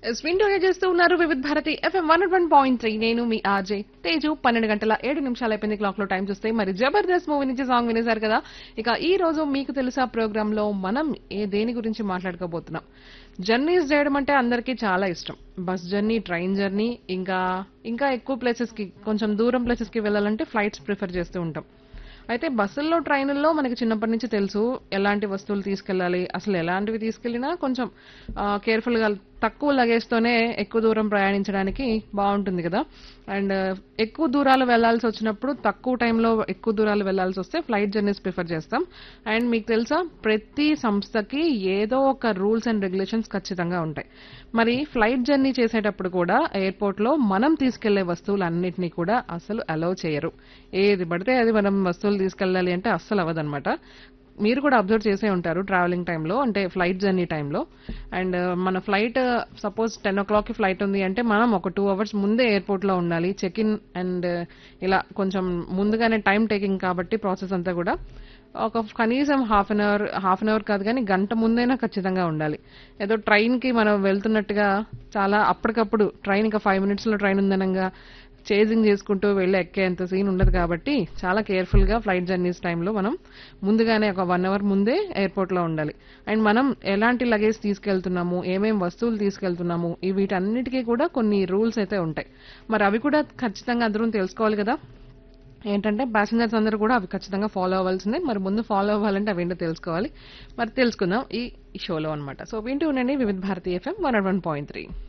స్వింటోనే చేస్తూ ఉన్నారు Vividh Bharati FM one one point three నేను మీ ఆర్జే తేజు పన్నెండు గంటల ఏడు నిమిషాలు అయిపోయింది క్లాక్ లో టైం చూస్తే మరి జబర్దస్త్ మూవీ నుంచి సాంగ్ వినేశారు కదా ఇక ఈ రోజు మీకు తెలుసా ప్రోగ్రామ్ లో మనం ఏ దేని గురించి మాట్లాడుకోబోతున్నాం జర్నీస్ చేయడం అంటే అందరికీ చాలా ఇష్టం బస్ జర్నీ ట్రైన్ జర్నీ ఇంకా ఇంకా ఎక్కువ ప్లేసెస్ కి కొంచెం దూరం ప్లేసెస్ కి వెళ్ళాలంటే ఫ్లైట్స్ ప్రిఫర్ చేస్తూ ఉంటాం అయితే బస్సుల్లో ట్రైనుల్లో మనకి చిన్నప్పటి నుంచి తెలుసు ఎలాంటి వస్తువులు తీసుకెళ్ళాలి అసలు ఎలాంటివి తీసుకెళ్ళినా కొంచెం కేర్ఫుల్ గా తక్కువ లగేజ్ తోనే ఎక్కువ దూరం ప్రయాణించడానికి బాగుంటుంది కదా అండ్ ఎక్కువ దూరాలు వెళ్లాల్సి వచ్చినప్పుడు తక్కువ టైంలో ఎక్కువ దూరాలు వెళ్లాల్సి వస్తే ఫ్లైట్ జర్నీస్ ప్రిఫర్ చేస్తాం అండ్ మీకు తెలుసా ప్రతి సంస్థకి ఏదో ఒక రూల్స్ అండ్ రెగ్యులేషన్స్ ఖచ్చితంగా ఉంటాయి మరి ఫ్లైట్ జర్నీ చేసేటప్పుడు కూడా ఎయిర్పోర్ట్ లో మనం తీసుకెళ్లే వస్తువులన్నిటినీ కూడా అసలు అలౌ చేయరు ఏది పడితే అది మనం వస్తువులు తీసుకెళ్ళాలి అంటే అస్సలు అవ్వదన్నమాట మీరు కూడా అబ్జర్వ్ చేసే ఉంటారు ట్రావెలింగ్ టైంలో అంటే ఫ్లైట్ జర్నీ టైంలో అండ్ మన ఫ్లైట్ సపోజ్ టెన్ ఓ క్లాక్కి ఫ్లైట్ ఉంది అంటే మనం ఒక టూ అవర్స్ ముందే ఎయిర్పోర్ట్లో ఉండాలి చెక్ ఇన్ అండ్ ఇలా కొంచెం ముందుగానే టైం టేకింగ్ కాబట్టి ప్రాసెస్ అంతా కూడా ఒక కనీసం half an hour half an hour కాదు కానీ గంట ముందైనా ఖచ్చితంగా ఉండాలి ఏదో ట్రైన్ కి మనం వెళ్తున్నట్టుగా చాలా అప్పటికప్పుడు ట్రైన్ ఇంకా ఫైవ్ మినిట్స్ లో ట్రైన్ ఉందనంగా చేజింగ్ చేసుకుంటూ వెళ్ళి ఎక్కేంత సీన్ ఉండదు కాబట్టి చాలా కేర్ఫుల్ గా ఫ్లైట్ జర్నీస్ టైంలో మనం ముందుగానే ఒక వన్ అవర్ ముందే ఎయిర్పోర్ట్ లో ఉండాలి అండ్ మనం ఎలాంటి లగేజ్ తీసుకెళ్తున్నాము ఏమేం వస్తువులు తీసుకెళ్తున్నాము ఈ వీటన్నిటికీ కూడా కొన్ని రూల్స్ అయితే ఉంటాయి మరి అవి కూడా ఖచ్చితంగా అందరం తెలుసుకోవాలి కదా ఏంటంటే ప్యాసింజర్స్ అందరూ కూడా అవి ఖచ్చితంగా ఫాలో అవ్వాల్సిందే మరి ముందు ఫాలో అవ్వాలంటే అవి ఏంటో తెలుసుకోవాలి మరి తెలుసుకుందాం ఈ షోలో అనమాట సో వింటూ ఉండండి Vividh Bharati FM one one point three